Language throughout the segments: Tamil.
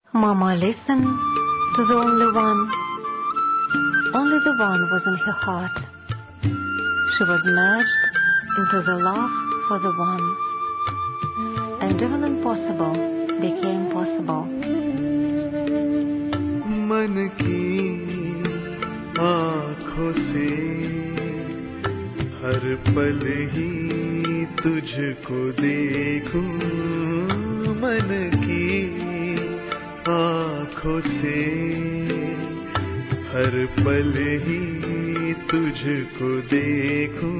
Mama listened to the only one. Only the one was in her heart. She was merged into the love for the one. And even impossible became possible. मन की आँखों से हर पल ही तुझको देखूं मन की आँखों से हर पल ही तुझको देखूं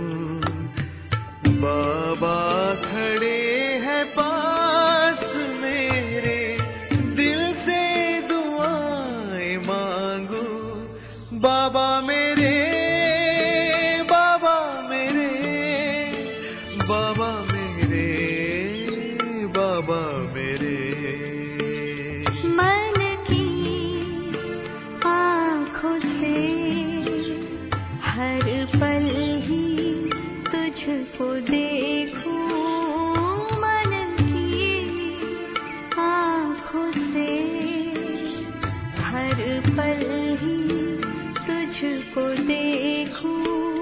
बाबा खड़े हैं पास मेरे दिल से दुआएं मांगू बाबा मेरे बाबा मेरे बाबा मेरे बाबा मेरे मन की आँखों से हर पल ही तुझको देखूं मन की आँखों से हर पल ही तुझको देखूं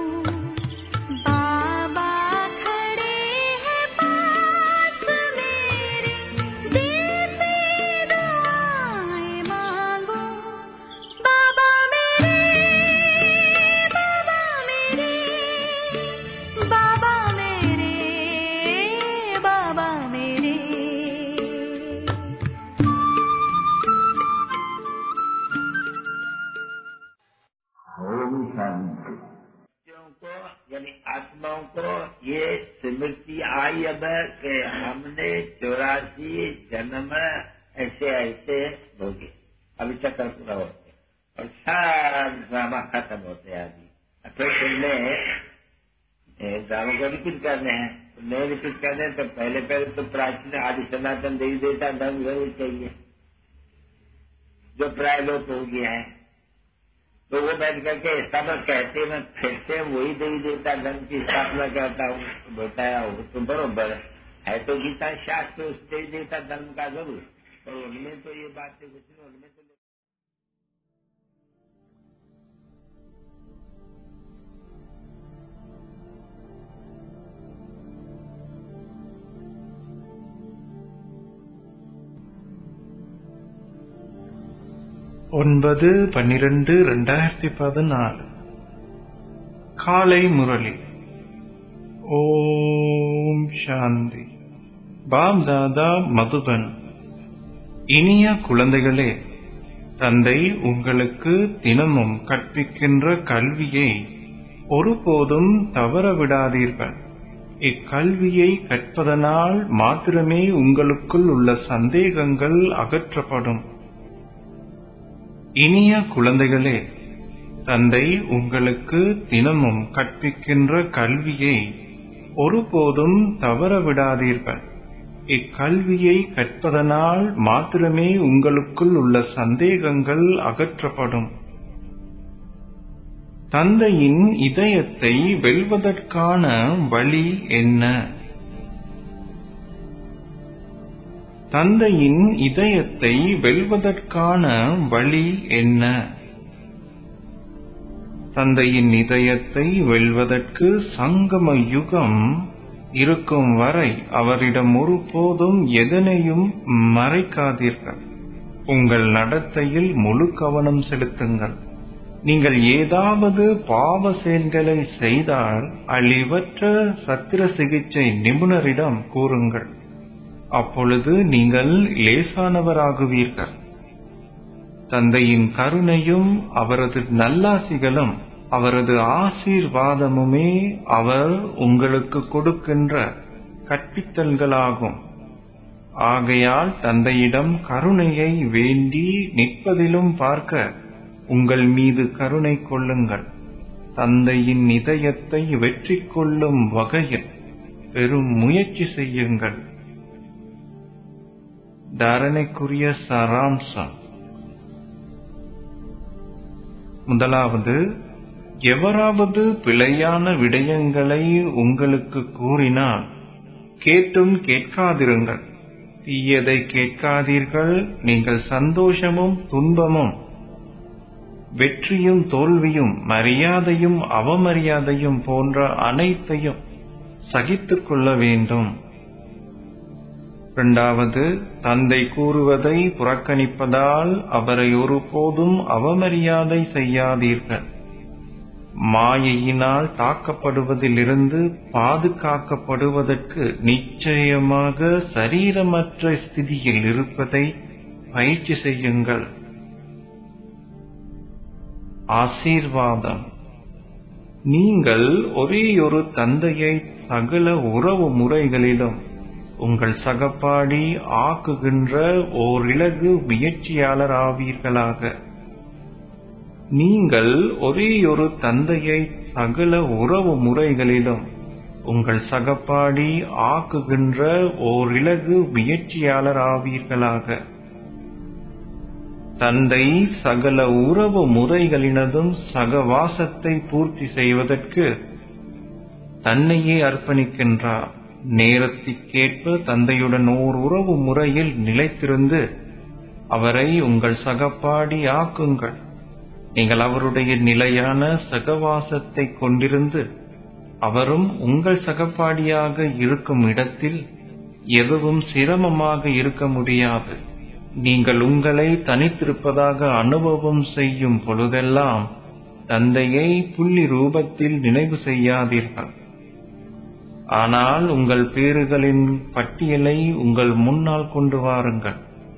बाबा खड़े हैं पास मेरे दिल से दुआएं मांगो बाबा मेरे बाबा मेरे बाबा मेरे बाबा मेरे ओम शांति बच्चों को यानी आत्माओं को ये स्मृति आई अब कि हमने चौरासी जन्म ऐसे ऐसे भोगे अभी चक्कर पूरा होते और सारा ड्रामा खत्म होते हैं अभी और फिर तुमने ए, ड्रामा को रिपीट करने हैं तो नहीं रिपीट करने हैं, तो पहले पहले तो प्राचीन आदि सनातन देवी देवता धर्म जरूर चाहिए जो प्राय लोप हो गया है तो वो बैठ करके सब कहते मैं फिर से वही देवी देवता धर्म की स्थापना करता हूँ तो बताया वो तो बरोबर है है तो गीता शास्त्र उस देवी देवता धर्म का जरूर पर उनमें तो ये बातें कुछ नहीं उनमें तो ஒன்பது பன்னிரண்டு ரெண்டாயிரத்தி பதினாலு காலை முரளி ஓம் சாந்தி பாப் தாதா மதுபன் இனிய குழந்தைகளே தந்தை உங்களுக்கு தினமும் கற்பிக்கின்ற கல்வியை ஒருபோதும் தவற விடாதீர்கள் இக்கல்வியை கற்பதனால் மாத்திரமே உங்களுக்குள் உள்ள சந்தேகங்கள் அகற்றப்படும் இனிய குழந்தைகளே தந்தை உங்களுக்கு தினமும் கற்பிக்கின்ற கல்வியை ஒருபோதும் தவற விடாதீர்கள் இக்கல்வியை கற்பதனால் மாத்திரமே உங்களுக்குள் உள்ள சந்தேகங்கள் அகற்றப்படும் தந்தையின் இதயத்தை வெல்வதற்கான வழி என்ன தந்தையின் இதயத்தை வெல்வதற்கான வழி என்ன தந்தையின் இதயத்தை வெல்வதற்கு சங்கம யுகம் இருக்கும் வரை அவரிடம் ஒருபோதும் எதனையும் மறைக்காதீர்கள் உங்கள் நடத்தையில் முழு கவனம் செலுத்துங்கள் நீங்கள் ஏதாவது பாவ செயல்களை செய்தால் அழிவற்ற சத்திர சிகிச்சை நிபுணரிடம் கூறுங்கள் அப்பொழுது நீங்கள் லேசானவராகுவீர்கள் தந்தையின் கருணையும் அவரது நல்லாசிகளும் அவரது ஆசீர்வாதமுமே அவர் உங்களுக்கு கொடுக்கின்ற கற்பித்தல்களாகும் ஆகையால் தந்தையிடம் கருணையை வேண்டி நிற்பதிலும் பார்க்க உங்கள் மீது கருணை கொள்ளுங்கள் தந்தையின் இதயத்தை வெற்றி கொள்ளும் வகையில் பெரும் முயற்சி செய்யுங்கள் தாரணைக்குரிய சாராம்சம் முதலாவது எவராவது பிழையான விடயங்களை உங்களுக்கு கூறினால் கேட்டும் கேட்காதிருங்கள் தீயதை கேட்காதீர்கள் நீங்கள் சந்தோஷமும் துன்பமும் வெற்றியும் தோல்வியும் மரியாதையும் அவமரியாதையும் போன்ற அனைத்தையும் சகித்துக் கொள்ள வேண்டும் இரண்டாவது தந்தை கூறுவதை புறக்கணிப்பதால் அவரை ஒருபோதும் அவமரியாதை செய்யாதீர்கள் மாயையினால் தாக்கப்படுவதிலிருந்து பாதுகாக்கப்படுவதற்கு நிச்சயமாக சரீரமற்ற ஸ்திதியில் இருப்பதை பயிற்சி செய்யுங்கள் ஆசீர்வாதம் நீங்கள் ஒரேயொரு தந்தையை சகல உறவு முறைகளிலும் உங்கள் சகப்பாடி ஆக்குகின்ற ஓர் இலகு முயற்சியாளர் ஆவீர்களாக நீங்கள் ஒரேயொரு தந்தையை சகல உறவு முறைகளிலும் உங்கள் சகப்பாடி ஆக்குகின்ற ஓர் இலகு முயற்சியாளர் ஆவீர்களாக தந்தை சகல உறவு முறைகளினதும் சகவாசத்தை பூர்த்தி செய்வதற்கு தன்னையே அர்ப்பணிக்கின்றார் நேரத்திற்கேற்ப தந்தையுடன் ஓர் உறவு முறையில் நிலைத்திருந்து அவரை உங்கள் சகப்பாடி ஆக்குங்கள் நீங்கள் அவருடைய நிலையான சகவாசத்தை கொண்டிருந்து அவரும் உங்கள் சகப்பாடியாக இருக்கும் இடத்தில் எதுவும் சிரமமாக இருக்க முடியாது நீங்கள் உங்களை தனித்திருப்பதாக அனுபவம் செய்யும் பொழுதெல்லாம் தந்தையை புள்ளி ரூபத்தில் நினைவு செய்யாதீர்கள் ஆனால் உங்கள் பேறுகளின் பட்டியலை உங்கள் முன்னால் கொண்டு வாருங்கள்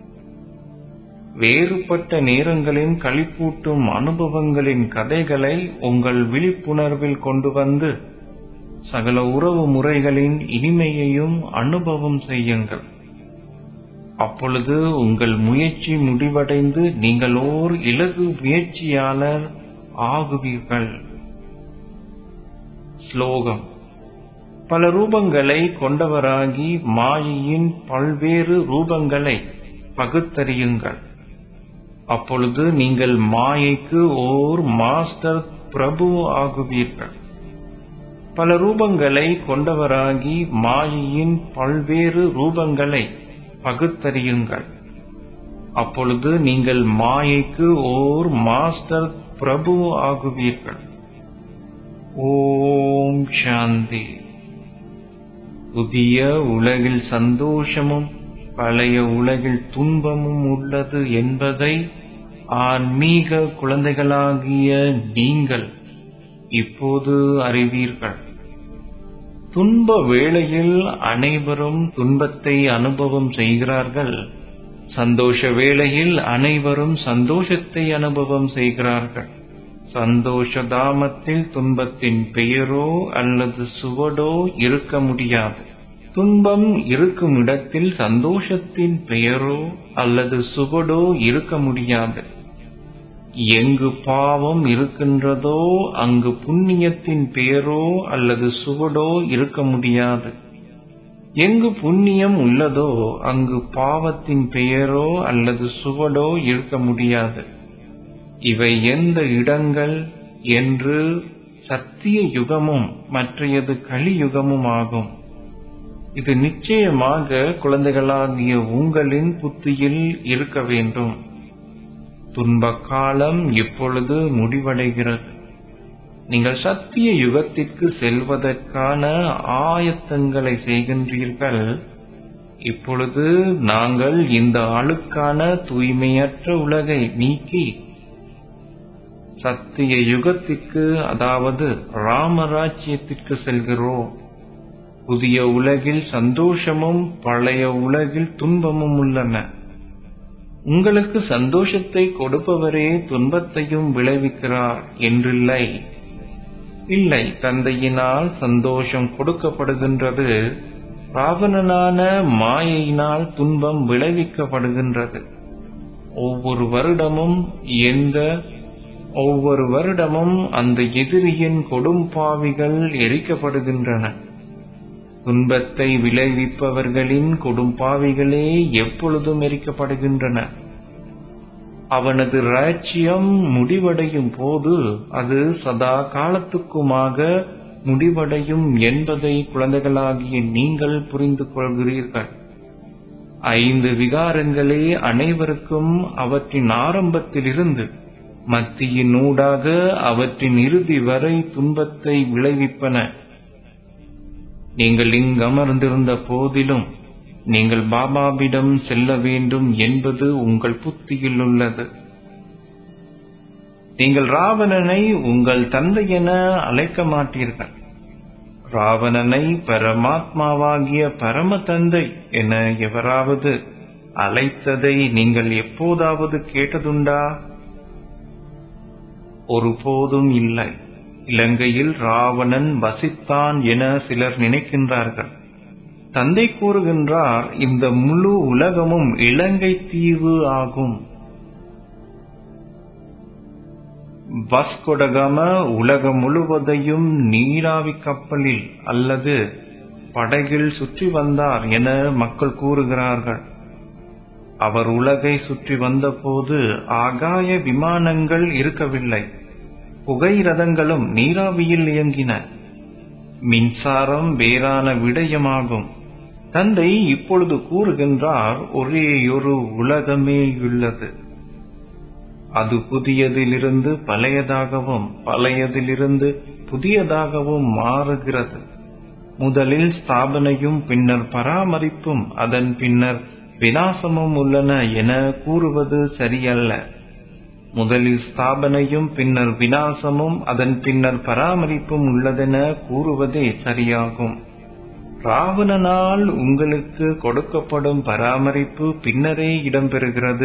வேறுபட்ட நேரங்களின் களிப்பூட்டும் அனுபவங்களின் கதைகளை உங்கள் விழிப்புணர்வில் கொண்டு வந்து சகல உறவு முறைகளின் இனிமையையும் அனுபவம் செய்யுங்கள் அப்பொழுது உங்கள் முயற்சி முடிவடைந்து நீங்கள் ஓர் இலகு முயற்சியாளர் ஆகுவீர்கள் ஸ்லோகம் பல ரூபங்களை கொண்டவராகி மாயையின் பல்வேறு ரூபங்களை பகுத்தறியுங்கள் அப்பொழுது நீங்கள் மாயைக்கு ஓர் மாஸ்டர் பிரபு ஆகுவீர்கள் பல ரூபங்களை கொண்டவராகி மாயையின் பல்வேறு ரூபங்களை பகுத்தறியுங்கள் அப்பொழுது நீங்கள் மாயைக்கு ஓர் மாஸ்டர் பிரபு ஆகுவீர்கள் ஓம் சாந்தி புதிய உலகில் சந்தோஷமும் பழைய உலகில் துன்பமும் உள்ளது என்பதை ஆன்மீக குழந்தைகளாகிய நீங்கள் இப்போது அறிவீர்கள் துன்ப வேளையில் அனைவரும் துன்பத்தை அனுபவம் செய்கிறார்கள் சந்தோஷ வேளையில் அனைவரும் சந்தோஷத்தை அனுபவம் செய்கிறார்கள் சந்தோஷ தாமத்தில் துன்பத்தின் பெயரோ அல்லது சுவடோ இருக்க முடியாது துன்பம் இருக்கும் இடத்தில் சந்தோஷத்தின் பெயரோ அல்லது சுவடோ இருக்க முடியாது எங்கு பாவம் இருக்கின்றதோ அங்கு புண்ணியத்தின் பெயரோ அல்லது சுவடோ இருக்க முடியாது எங்கு புண்ணியம் உள்ளதோ அங்கு பாவத்தின் பெயரோ அல்லது சுவடோ இருக்க முடியாது இவை எந்த இடங்கள் என்று சத்திய யுகமும் மற்றையது கலியுகமும் ஆகும் இது நிச்சயமாக குழந்தைகளாகிய உங்களின் புத்தியில் இருக்க வேண்டும் துன்ப காலம் இப்பொழுது முடிவடைகிறது நீங்கள் சத்திய யுகத்திற்கு செல்வதற்கான ஆயத்தங்களை செய்கின்றீர்கள் இப்பொழுது நாங்கள் இந்த அழுக்கான தூய்மையற்ற உலகை நீக்கி சத்திய யுகத்திற்கு அதாவது ராமராஜ்யத்திற்கு செல்கிறோம் புதிய உலகில் சந்தோஷமும் பழைய உலகில் துன்பமும் உள்ளன உங்களுக்கு சந்தோஷத்தை கொடுப்பவரே துன்பத்தையும் விளைவிக்கிறார் என்றில்லை இல்லை தந்தையினால் சந்தோஷம் கொடுக்கப்படுகின்றது ராவணனான மாயையினால் துன்பம் விளைவிக்கப்படுகின்றது ஒவ்வொரு வருடமும் எந்த ஒவ்வொரு வருடமும் அந்த எதிரியின் கொடும்பாவிகள் எரிக்கப்படுகின்றன துன்பத்தை விளைவிப்பவர்களின் கொடும்பாவிகளே எப்பொழுதும் எரிக்கப்படுகின்றன அவனது ராஜ்யம் முடிவடையும் போது அது சதா காலத்துக்குமாக முடிவடையும் என்பதை குழந்தைகளாகிய நீங்கள் புரிந்து கொள்கிறீர்கள் ஐந்து விகாரங்களே அனைவருக்கும் அவற்றின் ஆரம்பத்திலிருந்து மத்தியின் ஊடாக அவற்றின் இறுதி வரை துன்பத்தை விளைவிப்பன நீங்கள் இங்கமர்ந்திருந்த போதிலும் நீங்கள் பாபாவிடம் செல்ல வேண்டும் என்பது உங்கள் புத்தியில் உள்ளது நீங்கள் ராவணனை உங்கள் தந்தை என அழைக்க மாட்டீர்கள் ராவணனை பரமாத்மாவாகிய பரம தந்தை என எவராவது அழைத்ததை நீங்கள் எப்போதாவது கேட்டதுண்டா ஒருபோதும் இல்லை இலங்கையில் ராவணன் வசித்தான் என சிலர் நினைக்கின்றார்கள் தந்தை கூறுகின்றார் இந்த முழு உலகமும் இலங்கை தீவு ஆகும் வஸ்கொடகம உலகம் முழுவதையும் நீராவி கப்பலில் அல்லது படகில் சுற்றி வந்தார் என மக்கள் கூறுகிறார்கள் அவர் உலகை சுற்றி வந்தபோது ஆகாய விமானங்கள் இருக்கவில்லை புகை ரதங்களும் நீராவியில் இயங்கின மின்சாரம் வேறான விடயமாகும் தந்தை இப்பொழுது கூறுகின்றார் ஒரேயொரு உலகமே உள்ளது அது புதியதிலிருந்து பழையதாகவும் பழையதிலிருந்து புதியதாகவும் மாறுகிறது முதலில் ஸ்தாபனையும் பின்னர் பராமரிப்பும் அதன் பின்னர் விநாசமும் உள்ளன என கூறுவது சரியல்ல முதலில் ஸ்தாபனையும் பின்னர் விநாசமும் அதன் பின்னர் பராமரிப்பும் உள்ளதென கூறுவதே சரியாகும் ராவணனால் உங்களுக்கு கொடுக்கப்படும் பராமரிப்பு பின்னரே இடம்பெறுகிறது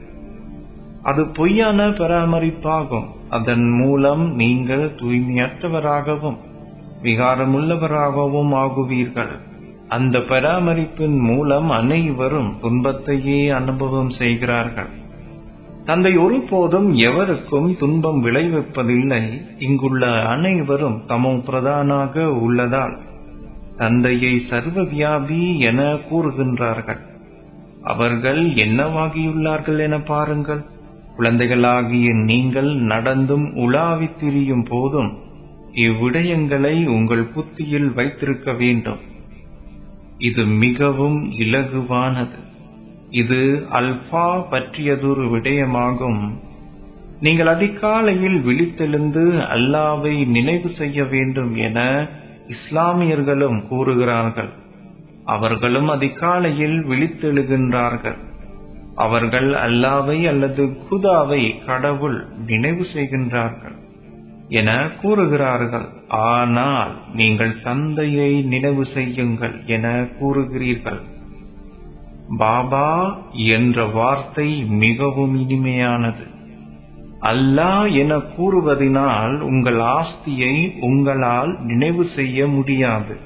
அது பொய்யான பராமரிப்பாகும் அதன் மூலம் நீங்கள் தூய்மையற்றவராகவும் விகாரமுள்ளவராகவும் ஆகுவீர்கள் அந்த பராமரிப்பின் மூலம் அனைவரும் துன்பத்தையே அனுபவம் செய்கிறார்கள் தந்தை ஒருபோதும் எவருக்கும் துன்பம் விளைவிப்பதில்லை இங்குள்ள அனைவரும் தமோ பிரதானாக உள்ளதால் தந்தையை சர்வவியாபி என கூறுகின்றார்கள் அவர்கள் என்னவாகியுள்ளார்கள் என பாருங்கள் குழந்தைகளாகிய நீங்கள் நடந்தும் உலாவித் திரியும் போதும் இவ்விடயங்களை உங்கள் புத்தியில் வைத்திருக்க வேண்டும் இது மிகவும் இலகுவானது இது அல்பா பற்றியதொரு விடயமாகும் நீங்கள் அதிகாலையில் விழித்தெழுந்து அல்லாவை நினைவு செய்ய வேண்டும் என இஸ்லாமியர்களும் கூறுகிறார்கள் அவர்களும் அதிகாலையில் விழித்தெழுகின்றார்கள் அவர்கள் அல்லாவை அல்லது குதாவை கடவுள் நினைவு செய்கின்றார்கள் என கூறுகிறார்கள் ஆனால் நீங்கள் தந்தையை நினைவு செய்யுங்கள் என கூறுகிறீர்கள் பாபா என்ற வார்த்தை மிகவும் இனிமையானது அல்லாஹ் என கூறுவதினால் உங்கள் ஆஸ்தியை உங்களால் நினைவு செய்ய முடியாது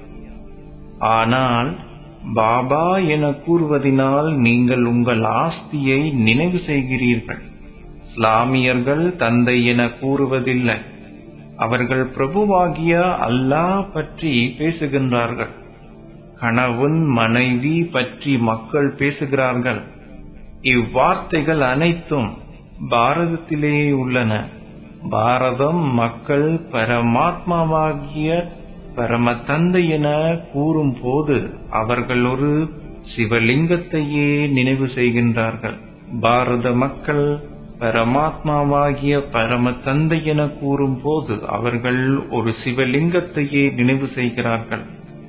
ஆனால் பாபா என கூறுவதினால் நீங்கள் உங்கள் ஆஸ்தியை நினைவு செய்கிறீர்கள் இஸ்லாமியர்கள் தந்தை என கூறுவதில்லை அவர்கள் பிரபுவாகிய அல்லாஹ் பற்றி பேசுகின்றார்கள் கணவன் மனைவி பற்றி மக்கள் பேசுகிறார்கள் இவ்வார்த்தைகள் அனைத்தும் பாரதத்திலே உள்ளன பாரதம் மக்கள் பரமாத்மாவாகிய பரம தந்தை என கூறும் போது அவர்கள் ஒரு சிவலிங்கத்தையே நினைவு செய்கின்றார்கள் பாரத மக்கள் பரமாத்மாவாகிய பரம தந்தை என கூறும் போது அவர்கள் ஒரு சிவலிங்கத்தையே நினைவு செய்கிறார்கள்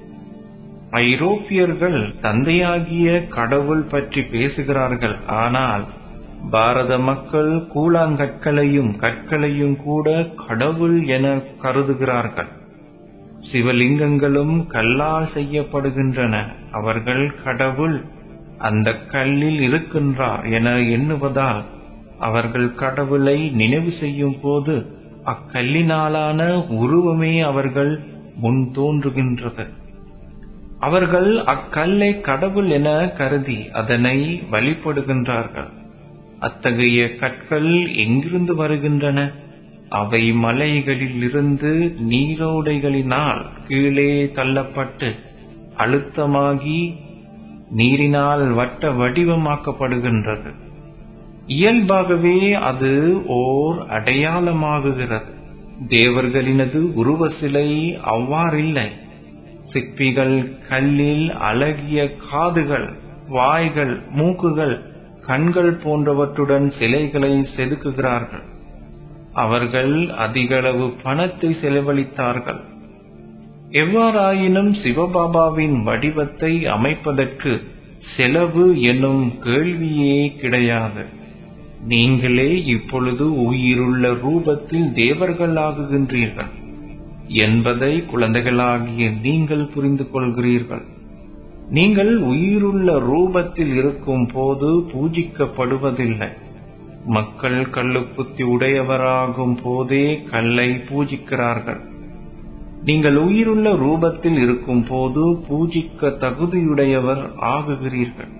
ஐரோப்பியர்கள் தந்தையாகிய கடவுள் பற்றி பேசுகிறார்கள் ஆனால் பாரத மக்கள் கூழாங்கற்களையும் கற்களையும் கூட கடவுள் என கருதுகிறார்கள் சிவலிங்கங்களும் கல்லால் செய்யப்படுகின்றன அவர்கள் கடவுள் அந்த கல்லில் இருக்கின்றார் என எண்ணுவதால் அவர்கள் கடவுளை நினைவு செய்யும் போது அக்கல்லினாலான உருவமே அவர்கள் முன் தோன்றுகின்றது அவர்கள் அக்கல்லை கடவுள் என கருதி அதனை வழிபடுகின்றார்கள் அத்தகைய கற்கள் எங்கிருந்து வருகின்றன அவை மலைகளிலிருந்து நீரோடைகளினால் கீழே தள்ளப்பட்டு அழுத்தமாகி நீரினால் வட்ட வடிவமாக்கப்படுகின்றது இயல்பாகவே அது ஓர் அடையாளமாகுகிறது தேவர்களினது உருவ சிலை அவ்வாறில்லை சிற்பிகள் கல்லில் அழகிய காதுகள் வாய்கள் மூக்குகள் கண்கள் போன்றவற்றுடன் சிலைகளை செதுக்குகிறார்கள் அவர்கள் அதிகளவு பணத்தை செலவழித்தார்கள் எவ்வாறாயினும் சிவபாபாவின் வடிவத்தை அமைப்பதற்கு செலவு என்னும் கேள்வியே கிடையாது நீங்களே இப்பொழுது உயிருள்ள ரூபத்தில் தேவர்கள் ஆகுகின்றீர்கள் என்பதை குழந்தைகளாகிய நீங்கள் புரிந்து கொள்கிறீர்கள் நீங்கள் உயிருள்ள ரூபத்தில் இருக்கும் போது பூஜிக்கப்படுவதில்லை மக்கள் கல்லுப்புத்தி உடையவராகும் போதே கல்லை பூஜிக்கிறார்கள் நீங்கள் உயிருள்ள ரூபத்தில் இருக்கும் போது பூஜிக்க தகுதியுடையவர் ஆகுகிறீர்கள்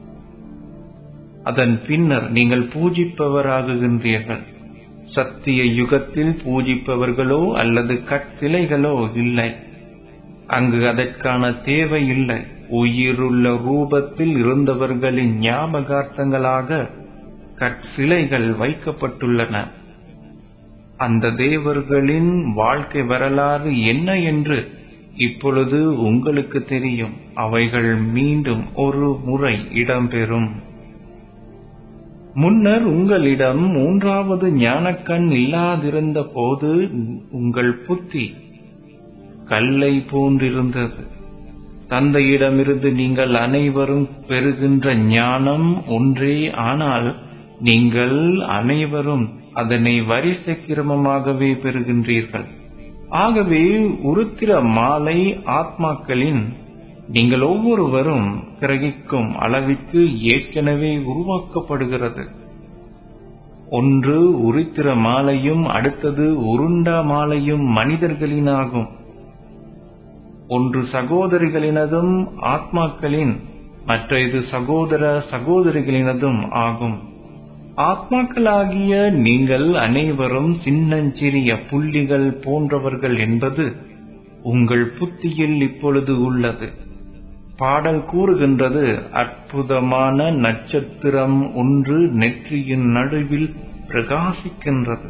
அதன் பின்னர் நீங்கள் பூஜிப்பவராகுகின்றீர்கள் சத்திய யுகத்தில் பூஜிப்பவர்களோ அல்லது கற்சிலைகளோ இல்லை அங்கு அதற்கான தேவை இல்லை உயிருள்ள ரூபத்தில் இருந்தவர்களின் ஞாபகார்த்தங்களாக கற்சிலைகள் வைக்கப்பட்டுள்ளன அந்த தேவர்களின் வாழ்க்கை வரலாறு என்ன என்று இப்பொழுது உங்களுக்கு தெரியும் அவைகள் மீண்டும் ஒரு முறை இடம்பெறும் முன்னர் உங்களிடம் மூன்றாவது ஞானக்கண் இல்லாதிருந்த போது உங்கள் புத்தி கல்லை போன்றிருந்தது தந்தையிடமிருந்து நீங்கள் அனைவரும் பெறுகின்ற ஞானம் ஒன்றே ஆனால் நீங்கள் அனைவரும் அதனை வரிசை கிரமமாகவே பெறுகின்றீர்கள் ஆகவே உருத்திர மாலை ஆத்மாக்களின் நீங்கள் ஒவ்வொருவரும் கிரகிக்கும் அளவிற்கு ஏற்கனவே உருவாக்கப்படுகிறது ஒன்று உருத்திர மாலையும் அடுத்தது உருண்டா மாலையும் மனிதர்களினாகும் ஒன்று சகோதரிகளினதும் ஆத்மாக்களின் மற்ற இது சகோதர சகோதரிகளினதும் ஆகும் ஆத்மாக்களாகிய நீங்கள் அனைவரும் சின்னஞ்சிறிய புள்ளிகள் போன்றவர்கள் என்பது உங்கள் புத்தியில் இப்பொழுது உள்ளது பாடல் கூறுகின்றது அற்புதமான நட்சத்திரம் ஒன்று நெற்றியின் நடுவில் பிரகாசிக்கின்றது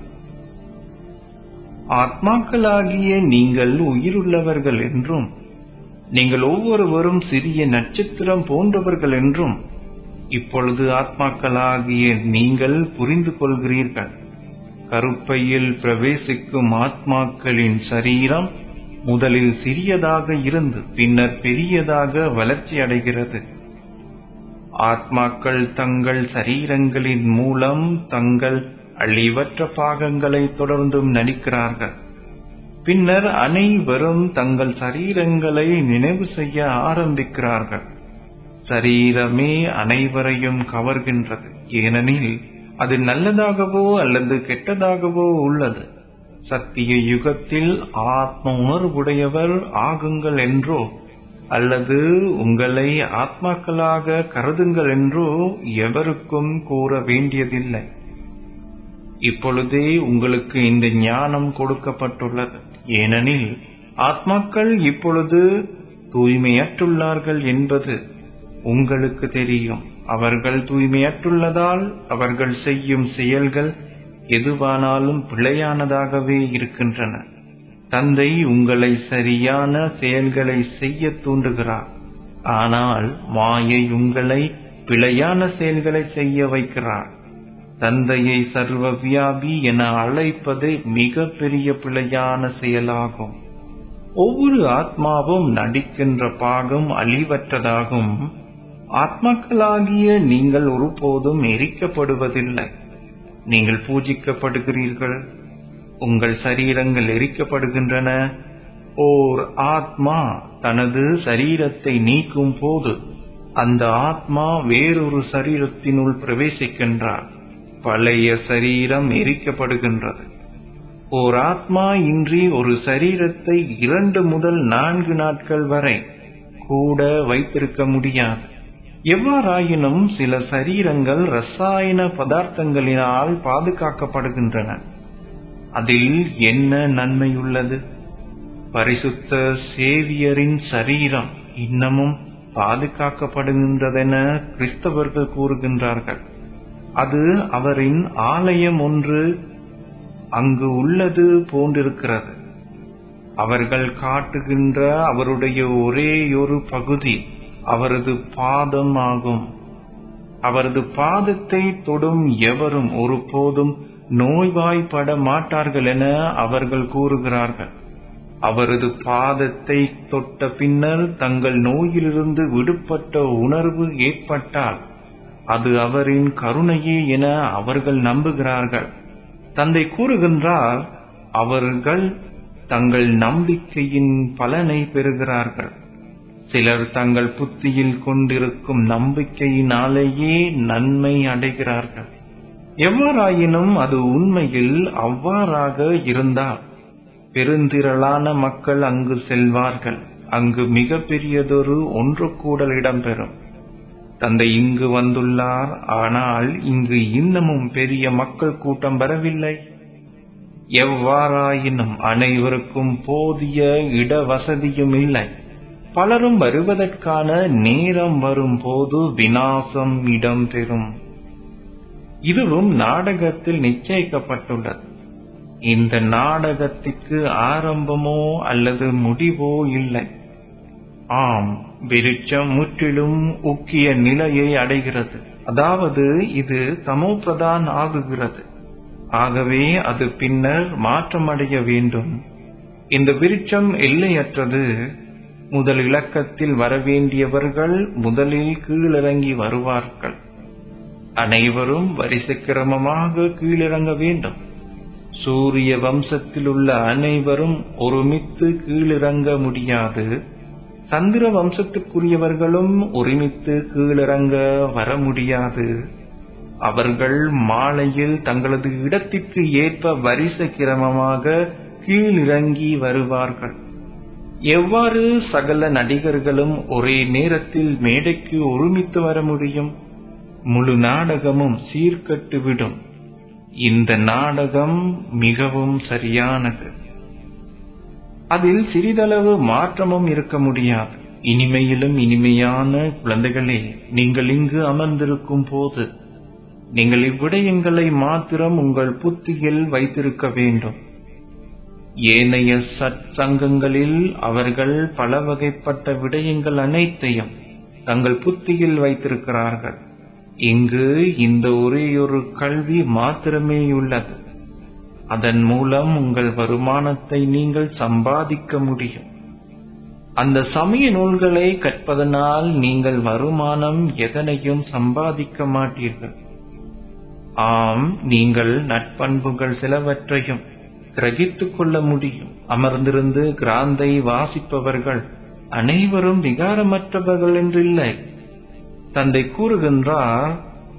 ஆத்மாக்களாகிய நீங்கள் உயிருள்ளவர்கள் என்றும் நீங்கள் ஒவ்வொருவரும் சிறிய நட்சத்திரம் போன்றவர்கள் என்றும் இப்பொழுது ஆத்மாக்களாகிய நீங்கள் புரிந்து கொள்கிறீர்கள் கருப்பையில் பிரவேசிக்கும் ஆத்மாக்களின் சரீரம் முதலில் சிறியதாக இருந்து பின்னர் பெரியதாக வளர்ச்சி அடைகிறது ஆத்மாக்கள் தங்கள் சரீரங்களின் மூலம் தங்கள் அழிவற்ற பாகங்களை தொடர்ந்தும் நடிக்கிறார்கள் பின்னர் அனைவரும் தங்கள் சரீரங்களை நினைவு செய்ய ஆரம்பிக்கிறார்கள் சரீரமே அனைவரையும் கவர்கின்றது ஏனெனில் அது நல்லதாகவோ அல்லது கெட்டதாகவோ உள்ளது சத்திய யுகத்தில் ஆத்ம உணர்வுடையவர் ஆகுங்கள் என்றோ அல்லது உங்களை ஆத்மாக்களாக கருதுங்கள் என்றோ எவருக்கும் கூற வேண்டியதில்லை இப்பொழுதே உங்களுக்கு இந்த ஞானம் கொடுக்கப்பட்டுள்ளது ஏனெனில் ஆத்மாக்கள் இப்பொழுது தூய்மையற்றுள்ளார்கள் என்பது உங்களுக்கு தெரியும் அவர்கள் தூய்மையற்றுள்ளதால் அவர்கள் செய்யும் செயல்கள் எதுவானாலும் பிழையானதாகவே இருக்கின்றன தந்தை உங்களை சரியான செயல்களை செய்ய தூண்டுகிறார் ஆனால் மாயை உங்களை பிழையான செயல்களை செய்ய வைக்கிறார் தந்தையை சர்வ வியாபி என அழைப்பது மிக பெரிய பிழையான செயலாகும் ஒவ்வொரு ஆத்மாவும் நடிக்கின்ற பாகம் அழிவற்றதாகும் ஆத்மாக்களாகிய நீங்கள் ஒருபோதும் எரிக்கப்படுவதில்லை நீங்கள் பூஜிக்கப்படுகிறீர்கள் உங்கள் சரீரங்கள் எரிக்கப்படுகின்றன ஓர் ஆத்மா தனது சரீரத்தை நீக்கும் போது அந்த ஆத்மா வேறொரு சரீரத்தினுள் பிரவேசிக்கின்றார் பழைய சரீரம் எரிக்கப்படுகின்றது ஓர் ஆத்மா இன்றி ஒரு சரீரத்தை இரண்டு முதல் நான்கு நாட்கள் வரை கூட வைத்திருக்க முடியாது எவ்வாறாயினும் சில சரீரங்கள் ரசாயன பதார்த்தங்களினால் பாதுகாக்கப்படுகின்றன அதில் என்ன நன்மையுள்ளது பரிசுத்த சேவியரின் சரீரம் இன்னமும் பாதுகாக்கப்படுகின்றதென கிறிஸ்தவர்கள் கூறுகின்றார்கள் அது அவரின் ஆலயம் ஒன்று அங்கு உள்ளது போன்றிருக்கிறது அவர்கள் காட்டுகின்ற அவருடைய ஒரேயொரு பகுதி அவரது பாதம் ஆகும் அவரது பாதத்தை தொடும் எவரும் ஒருபோதும் நோய்வாய்ப்பட மாட்டார்கள் என அவர்கள் கூறுகிறார்கள் அவரது பாதத்தை தொட்ட பின்னர் தங்கள் நோயிலிருந்து விடுபட்ட உணர்வு ஏற்பட்டால் அது அவரின் கருணையே என அவர்கள் நம்புகிறார்கள் தந்தை கூறுகின்றார் அவர்கள் தங்கள் நம்பிக்கையின் பலனை பெறுகிறார்கள் சிலர் தங்கள் புத்தியில் கொண்டிருக்கும் நம்பிக்கையினாலேயே நன்மை அடைகிறார்கள் எவ்வாறாயினும் அது உண்மையில் அவ்வாறாக இருந்தால் பெருந்திரளான மக்கள் அங்கு செல்வார்கள் அங்கு மிக பெரியதொரு ஒன்று கூடல் இடம்பெறும் தந்தை இங்கு வந்துள்ளார் ஆனால் இங்கு இன்னமும் பெரிய மக்கள் கூட்டம் வரவில்லை எவ்வாறாயினும் அனைவருக்கும் போதிய இட வசதியும் இல்லை பலரும் வருவதற்கான நேரம் வரும்போது வினாசம் இடம்பெறும் இதுவும் நாடகத்தில் நிச்சயிக்கப்பட்டுள்ளது இந்த நாடகத்திற்கு ஆரம்பமோ அல்லது முடிவோ இல்லை ஆம் விருட்சம் முற்றிலும் உக்கிய நிலையை அடைகிறது அதாவது இது தமோபிரதான் ஆகுகிறது ஆகவே அது பின்னர் மாற்றமடைய வேண்டும் இந்த விருட்சம் எல்லையற்றது முதல் இலக்கத்தில் வரவேண்டியவர்கள் முதலில் கீழிறங்கி வருவார்கள் அனைவரும் வரிசை கிரமமாக கீழிறங்க வேண்டும் சூரிய வம்சத்தில் உள்ள அனைவரும் ஒருமித்து கீழிறங்க முடியாது சந்திர வம்சத்துக்குரியவர்களும் ஒருமித்து கீழிறங்க வர முடியாது அவர்கள் மாலையில் தங்களது இடத்திற்கு ஏற்ப வரிசை கிரமமாக கீழிறங்கி வருவார்கள் எவ்வாறு சகல நடிகர்களும் ஒரே நேரத்தில் மேடைக்கு ஒருமித்து வர முடியும் முழு நாடகமும் சீர்கட்டுவிடும் இந்த நாடகம் மிகவும் சரியானது அதில் சிறிதளவு மாற்றமும் இருக்க முடியாது இனிமையிலும் இனிமையான குழந்தைகளே நீங்கள் இங்கு அமர்ந்திருக்கும் போது நீங்கள் இவ்விடயங்களை மாத்திரம் உங்கள் புத்தியில் வைத்திருக்க வேண்டும் ஏனைய சற்சங்கங்களில் அவர்கள் பல வகைப்பட்ட விடயங்கள் அனைத்தையும் தங்கள் புத்தியில் வைத்திருக்கிறார்கள் இங்கு இந்த ஒரேயொரு கல்வி மாத்திரமேயுள்ளது அதன் மூலம் உங்கள் வருமானத்தை நீங்கள் சம்பாதிக்க முடியும் அந்த சமய நூல்களை கற்பதனால் நீங்கள் வருமானம் எதனையும் சம்பாதிக்க மாட்டீர்கள் ஆம் நீங்கள் நட்பண்புகள் சிலவற்றையும் கிரகித்துக் கொள்ள முடியும் அமர்ந்திருந்து கிராந்தை வாசிப்பவர்கள் அனைவரும் விகாரமற்றவர்கள் என்றில்லை தந்தை கூறுகின்றார்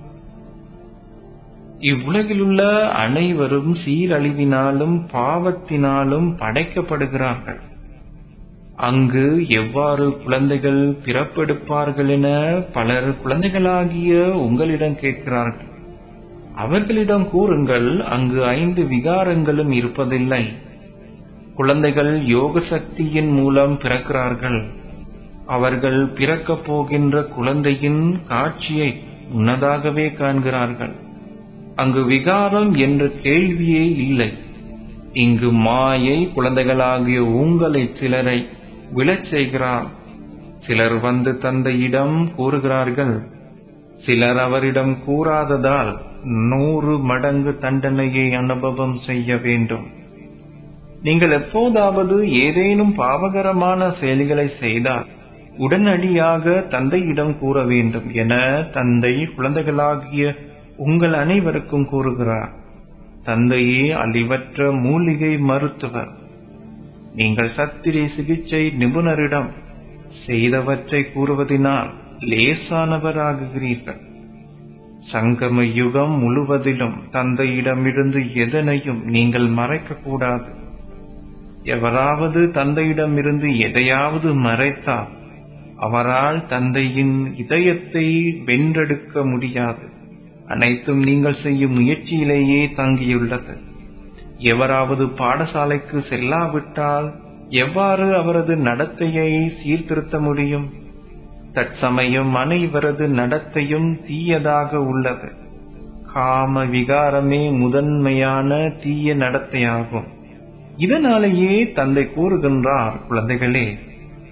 இவ்வுலகிலுள்ள அனைவரும் சீரழிவினாலும் பாவத்தினாலும் படைக்கப்படுகிறார்கள் அங்கு எவ்வாறு குழந்தைகள் பிறப்பெடுப்பார்கள் என பலர் குழந்தைகளாகிய உங்களிடம் கேட்கிறார்கள் அவர்களிடம் கூறுங்கள் அங்கு ஐந்து விகாரங்களும் இருப்பதில்லை குழந்தைகள் யோக சக்தியின் மூலம் பிறக்கிறார்கள் அவர்கள் பிறக்கப் போகின்ற குழந்தையின் காட்சியை முன்னதாகவே காண்கிறார்கள் அங்கு விகாரம் என்ற கேள்வியே இல்லை இங்கு மாயை குழந்தைகளாகிய உங்களை சிலரை விழச் செய்கிறார் சிலர் வந்து தந்தையிடம் கூறுகிறார்கள் சிலர் அவரிடம் கூறாததால் நூறு மடங்கு தண்டனையை அனுபவம் செய்ய வேண்டும் நீங்கள் எப்போதாவது ஏதேனும் பாவகரமான செயல்களை செய்தால் உடனடியாக தந்தையிடம் கூற வேண்டும் என தந்தை குழந்தைகளாகிய உங்கள் அனைவருக்கும் கூறுகிறார் தந்தையே அழிவற்ற மூலிகை மருத்துவர் நீங்கள் சத்திரி சிகிச்சை நிபுணரிடம் செய்தவற்றை கூறுவதினால் லேசானவராகுகிறீர்கள் சங்கம யுகம் முழுவதிலும் தந்தையிடமிருந்து எதனையும் நீங்கள் மறைக்கக்கூடாது எவராவது தந்தையிடமிருந்து எதையாவது மறைத்தால் அவரால் தந்தையின் இதயத்தை வென்றெடுக்க முடியாது அனைத்தும் நீங்கள் செய்யும் முயற்சியிலேயே தங்கியுள்ளது எவராவது பாடசாலைக்கு செல்லாவிட்டால் எவ்வாறு அவரது நடத்தையை சீர்திருத்த முடியும் தற்சமயம் அனைவரது நடத்தையும் தீயதாக உள்ளது காம விகாரமே முதன்மையான தீய நடத்தையாகும் இதனாலேயே தந்தை கூறுகின்றார் குழந்தைகளே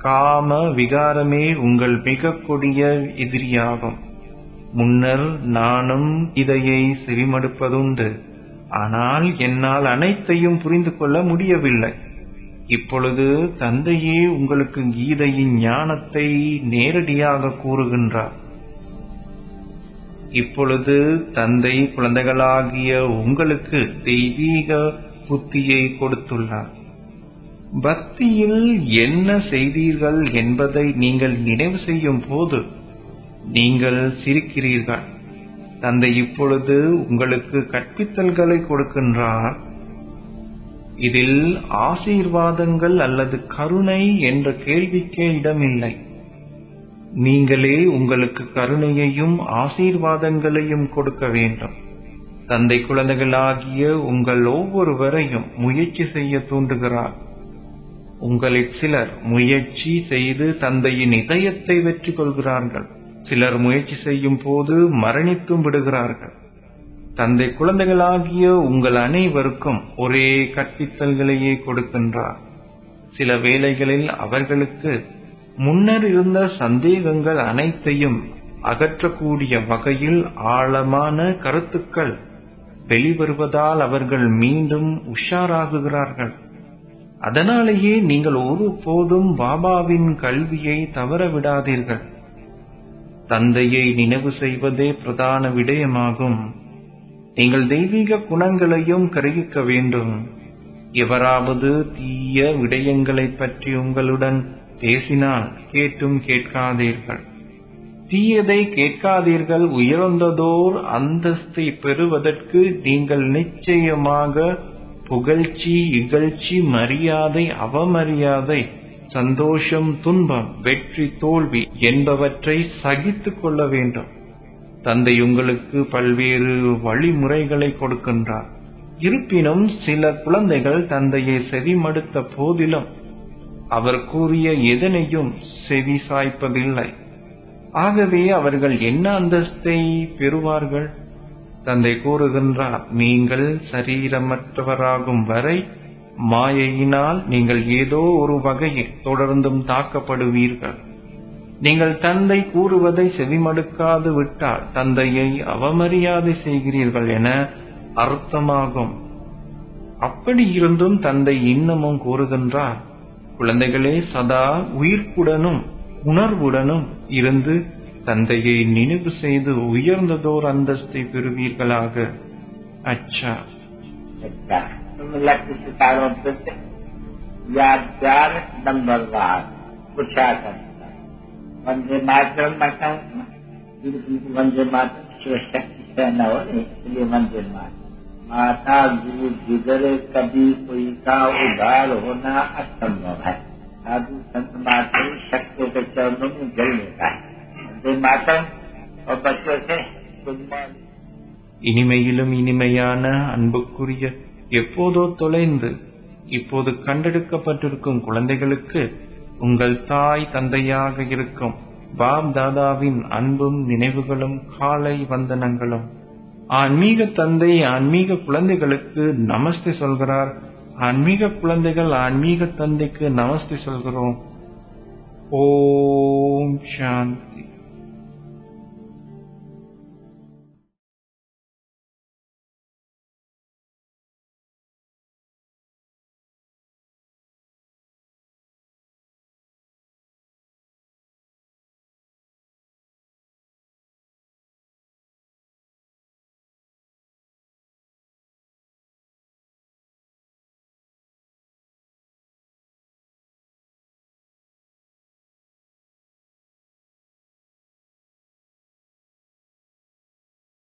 காம விகாரமே உங்கள் மிக கொடிய எதிரியாகும் முன்னர் நானும் இதையை செவிமடுப்பதுண்டு ஆனால் என்னால் அனைத்தையும் புரிந்து கொள்ள முடியவில்லை இப்பொழுது தந்தையே உங்களுக்கு கீதையின் ஞானத்தை நேரடியாக கூறுகின்றார் இப்பொழுது தந்தை குழந்தைகளாகிய உங்களுக்கு தெய்வீக புத்தியை கொடுத்துள்ளார் பக்தியில் என்ன செய்தீர்கள் என்பதை நீங்கள் நினைவு செய்யும் போது நீங்கள் சிரிக்கிறீர்கள் தந்தை இப்பொழுது உங்களுக்கு கற்பித்தல்களை கொடுக்கின்றார் இதில் ஆசீர்வாதங்கள் அல்லது கருணை என்ற கேள்விக்கே இடமில்லை நீங்களே உங்களுக்கு கருணையையும் ஆசீர்வாதங்களையும் கொடுக்க வேண்டும் தந்தை குழந்தைகளாகிய உங்கள் ஒவ்வொருவரையும் முயற்சி செய்ய தூண்டுகிறார் உங்களில் சிலர் முயற்சி செய்து தந்தையின் இதயத்தை வெற்றி கொள்கிறார்கள் சிலர் முயற்சி செய்யும் போது மரணித்தும் விடுகிறார்கள் தந்தை குழந்தைகளாகிய உங்கள் அனைவருக்கும் ஒரே கற்பித்தல்களையே கொடுக்கின்றார் சில வேளைகளில் அவர்களுக்கு முன்னர் இருந்த சந்தேகங்கள் அனைத்தையும் அகற்றக்கூடிய வகையில் ஆழமான கருத்துக்கள் வெளிவருவதால் அவர்கள் மீண்டும் உஷாராகுகிறார்கள் அதனாலேயே நீங்கள் ஒருபோதும் பாபாவின் கல்வியை தவற விடாதீர்கள் தந்தையை நினைவு செய்வதே பிரதான விடயமாகும் நீங்கள் தெய்வீக குணங்களையும் கிரகிக்க வேண்டும் எவராவது தீய விடயங்களைப் பற்றி உங்களுடன் பேசினால் கேட்டும் கேட்காதீர்கள் தீயதை கேட்காதீர்கள் உயர்ந்ததோர் அந்தஸ்தை பெறுவதற்கு நீங்கள் நிச்சயமாக புகழ்ச்சி இகழ்ச்சி மரியாதை அவமரியாதை சந்தோஷம் துன்பம் வெற்றி தோல்வி என்பவற்றை சகித்துக் கொள்ள வேண்டும் தந்தை உங்களுக்கு பல்வேறு வழிமுறைகளை கொடுக்கின்றார் இருப்பினும் சில குழந்தைகள் தந்தையை செவிமடுத்த போதிலும் அவர் கூறிய எதனையும் செவி சாய்ப்பதில்லை ஆகவே அவர்கள் என்ன அந்தஸ்தை பெறுவார்கள் தந்தை கூறுகின்றார் நீங்கள் சரீரமற்றவராகும் வரை மாயையினால் நீங்கள் ஏதோ ஒரு வகையில் தொடர்ந்தும் தாக்கப்படுவீர்கள் நீங்கள் தந்தை கூறுவதை செவிமடுக்காது விட்டால் தந்தையை அவமரியாதை செய்கிறீர்கள் என அர்த்தமாகும் அப்படி இருந்தும் தந்தை இன்னமும் கூறுகின்றார் குழந்தைகளே சதா உயிர்ப்புடனும் உணர்வுடனும் இருந்து தந்தையை நினைவு செய்து உயர்ந்ததோர் அந்தஸ்தை பெறுவீர்களாக அச்சா अच्छा तुम लक्ष्य सितारों पे याद चार नंबर बार पूछा करता वंदे मातरम बताऊं बिल्कुल वंदे मातरम शिव शक्ति से न हो नहीं इसलिए वंदे मातरम माता गुरु जिगरे कभी कोई का उदार होना असंभव है साधु संत मात्र शक्ति के चरणों में जलने का है वंदे मातरम और बच्चों से गुड मॉर्निंग இனிமையிலும் இனிமையான அன்புக்குரிய எப்போதோ தொலைந்து இப்போது கண்டெடுக்கப்பட்டிருக்கும் குழந்தைகளுக்கு உங்கள் தாய் தந்தையாக இருக்கும் பாப் தாதாவின் அன்பும் நினைவுகளும் காலை வந்தனங்களும் ஆன்மீக தந்தை ஆன்மீக குழந்தைகளுக்கு நமஸ்தே சொல்கிறார் ஆன்மீக குழந்தைகள் ஆன்மீக தந்தைக்கு நமஸ்தே சொல்கிறோம் ஓம் சாந்தி